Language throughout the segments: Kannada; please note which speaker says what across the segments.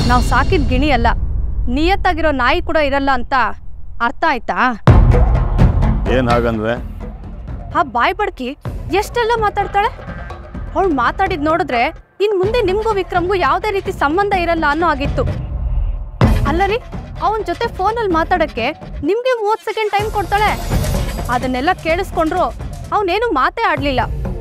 Speaker 1: ನಾವು ಸಾಕಿದ ಗಿಣಿ ಅಲ್ಲ ನಿಯತ್ತಾಗಿರೋ ನಾಯಿ ಕೂಡ ಇರಲ್ಲ ಅಂತ ಅರ್ಥ ಆಯ್ತಾ
Speaker 2: ಏನು ಹಾಗಂದ್ರೆ
Speaker 1: ಆ ಬಾಯ್ ಬಡ್ಕಿ ಎಷ್ಟೆಲ್ಲ ಮಾತಾಡ್ತಾಳೆ ಅವಳು ಮಾತಾಡಿದ್ ನೋಡಿದ್ರೆ ಇನ್ ಮುಂದೆ ನಿಮ್ಗೂ ವಿಕ್ರಮ್ಗೂ ಯಾವುದೇ ರೀತಿ ಸಂಬಂಧ ಇರಲ್ಲ ಅನ್ನೋ ಆಗಿತ್ತು ಅಲ್ಲ ರೀ ಅವನ ಜೊತೆ ಫೋನಲ್ಲಿ ಮಾತಾಡಕ್ಕೆ ನಿಮ್ಗೆ ಮೂವತ್ತು ಸೆಕೆಂಡ್ ಟೈಮ್ ಕೊಡ್ತಾಳೆ ಅದನ್ನೆಲ್ಲ ಕೇಳಿಸ್ಕೊಂಡ್ರು ಅವನೇನು ಮಾತೇ ಆಡ್ಲಿಲ್ಲ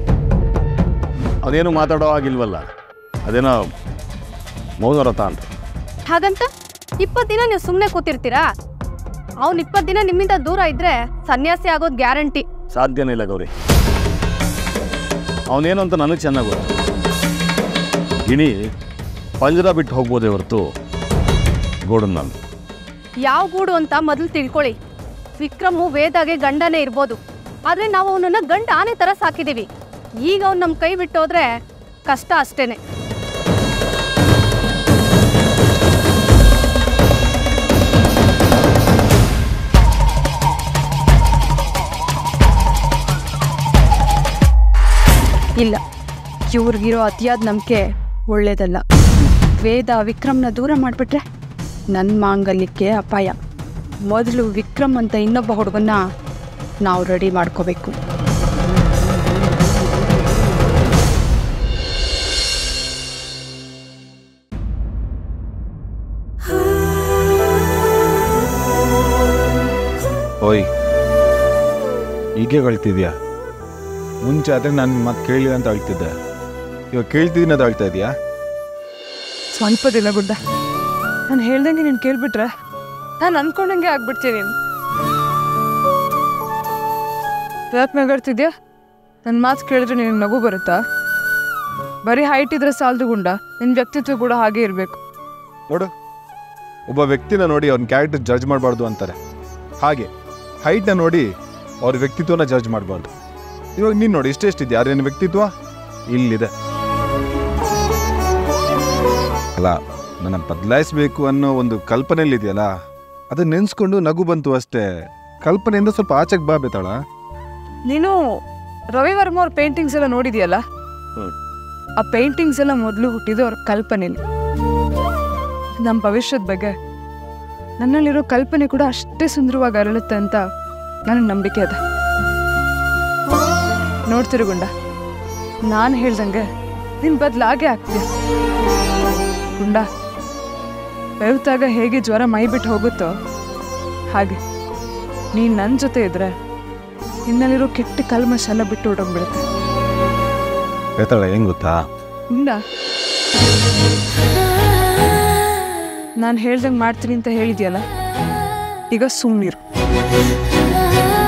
Speaker 2: ಅದೇನು ಮಾತಾಡೋ ಆಗಿಲ್ವಲ್ಲ ಅದೇನೋ ಮೌನವ್ರತ ಅಂತ
Speaker 1: ಹಾಗಂತ ಇಪ್ಪತ್ತು ದಿನ ನೀವು ಸುಮ್ಮನೆ ಕೂತಿರ್ತೀರಾ ಅವ್ನು ಇಪ್ಪತ್ತು ದಿನ ನಿಮ್ಮಿಂದ ದೂರ ಇದ್ರೆ ಸನ್ಯಾಸಿ ಆಗೋದು ಗ್ಯಾರಂಟಿ
Speaker 2: ಸಾಧ್ಯನೇ ಇಲ್ಲ ಗೌರಿ ಅವನೇನು ಅಂತ ನನಗೆ ಚೆನ್ನಾಗಿ ಗೊತ್ತು ಗಿಣಿ ಪಂಜರ ಬಿಟ್ಟು ಹೋಗ್ಬೋದೇ ಹೊರತು ಗೋಡನ್ ನಾನು
Speaker 1: ಯಾವ ಗೂಡು ಅಂತ ಮೊದಲು ತಿಳ್ಕೊಳ್ಳಿ ವಿಕ್ರಮು ವೇದಾಗೆ ಗಂಡನೇ ಇರ್ಬೋದು ಆದ್ರೆ ನಾವು ಅವನನ್ನ ಗಂಡ ಆನೆ ತರ ಸಾಕಿದೀವಿ ಈಗ ಅವ್ನು ನಮ್ಮ ಕೈ ಬಿಟ್ಟು ಹೋದ್ರೆ ಕಷ್ಟ ಅಷ್ಟೇನೆ ಇಲ್ಲ ಇವ್ರಿಗಿರೋ ಅತಿಯಾದ ನಂಬಿಕೆ ಒಳ್ಳೇದಲ್ಲ ವೇದ ವಿಕ್ರಮ್ನ ದೂರ ಮಾಡಿಬಿಟ್ರೆ ನನ್ನ ಮಾಂಗಲ್ಯಕ್ಕೆ ಅಪಾಯ ಮೊದಲು ವಿಕ್ರಮ್ ಅಂತ ಇನ್ನೊಬ್ಬ ಹುಡುಗನ್ನ ನಾವು ರೆಡಿ ಮಾಡ್ಕೋಬೇಕು
Speaker 3: ಓಯ್ ಹೀಗೆ ಅಳ್ತಿದ್ಯಾ ಮುಂಚೆ ಆದರೆ ನಾನು ಮತ್ತೆ ಕೇಳಿಲ್ಲ ಅಂತ ಅಳ್ತಿದ್ದೆ ಇವಾಗ ಕೇಳ್ತಿದ್ದೀನಿ ಅದು ಅಳ್ತಾ ಇದೆಯಾ
Speaker 4: ಸ್ವಲ್ಪ ದಿನ ಗುಡ್ಡ ನಾನು ಹೇಳ್ದಂಗೆ ನೀನು ಕೇಳ್ಬಿಟ್ರೆ ನಾನು ಅನ್ಕೊಂಡಂಗೆ ಆಗ್ಬಿಡ್ತೀನಿ ಯಾಕೆ ನಗಾಡ್ತಿದ್ಯಾ ನನ್ನ ಮಾತು ಕೇಳಿದ್ರೆ ನಿನಗೆ ನಗು ಬರುತ್ತಾ ಬರೀ ಹೈಟ್ ಇದ್ರೆ ಸಾಲದು ಗುಂಡ ನಿನ್ನ ವ್ಯಕ್ತಿತ್ವ ಕೂಡ ಹಾಗೆ ಇರಬೇಕು
Speaker 3: ನೋಡು ಒಬ್ಬ ವ್ಯಕ್ತಿನ ನೋಡಿ ಅವ್ನ ಕ್ಯಾರೆಕ್ಟರ್ ಜಡ್ಜ್ ಮಾಡಬಾರ್ದು ಅಂತಾರೆ ಹಾಗೆ ಹೈಟ್ನ ನೋಡಿ ಅವ್ರ ವ್ಯಕ್ತಿತ್ವನ ಜಡ್ಜ್ ಮಾಡಬಾರ್ದು ಇವಾಗ ನೀನು ನೋಡಿ ಇಷ್ಟೇ ಎಷ್ಟಿದ್ಯಾ ಯಾರು ನಿನ್ನ ವ್ಯಕ್ತಿತ್ವ ಇಲ್ಲಿದೆ ಅಲ್ಲ ನನ್ನ ಬದಲಾಯಿಸ್ಬೇಕು ಅನ್ನೋ ಒಂದು ಕಲ್ಪನೆಯಲ್ಲಿದೆಯಲ್ಲ ಅದನ್ನ ನೆನೆಸ್ಕೊಂಡು ನಗು ಬಂತು ಅಷ್ಟೇ ಕಲ್ಪನೆಯಿಂದ ಸ್ವಲ್ಪ ಆಚೆಗೆ ಬಾ ಬೇತಾಳ
Speaker 4: ನೀನು ರವಿ ವರ್ಮ ಅವ್ರ ಪೇಂಟಿಂಗ್ಸ್ ಎಲ್ಲ ನೋಡಿದ್ಯಲ್ಲ
Speaker 2: ಹ್ಮ್.
Speaker 4: ಆ ಪೇಂಟಿಂಗ್ಸ್ ಎಲ್ಲ ಮೊದಲು ಹುಟ್ಟಿದ್ದು ಅವ್ರ ಕಲ್ಪನೆಲಿ ನಮ್ಮ ಭವಿಷ್ಯದ ಬಗ್ಗೆ ನನ್ನಲ್ಲಿರೋ ಕಲ್ಪನೆ ಕೂಡ ಅಷ್ಟೇ ಸುಂದರವಾಗಿ ಅರಳುತ್ತೆ ಅಂತ ನನಗೆ ನಂಬಿಕೆ ಅದ ನೋಡ್ತಿರು ಗುಂಡ ನಾನು ಹೇಳ್ದಂಗೆ ನಿನ್ ಬದಲಾಗೆ ಆಗ್ತೀಯ ಗುಂಡ ಬೆವ್ತಾಗ ಹೇಗೆ ಜ್ವರ ಮೈ ಬಿಟ್ಟು ಹೋಗುತ್ತೋ ಹಾಗೆ ನೀನು ನನ್ನ ಜೊತೆ ಇದ್ರೆ ನಿನ್ನಲ್ಲಿರೋ ಕೆಟ್ಟ ಕಲ್ಮಶ ಎಲ್ಲ ಬಿಟ್ಟು ಹೊಡೋಗ್ಬಿಡುತ್ತೆ
Speaker 3: ಬೇತಾಳ ಹೆಂಗ್ ಗೊತ್ತಾ
Speaker 4: ಗುಂಡ ನಾನು ಹೇಳ್ದಂಗೆ ಮಾಡ್ತೀನಿ ಅಂತ ಹೇಳಿದ್ಯಲ್ಲ ಈಗ ಸುಮ್ಮನಿರು
Speaker 5: la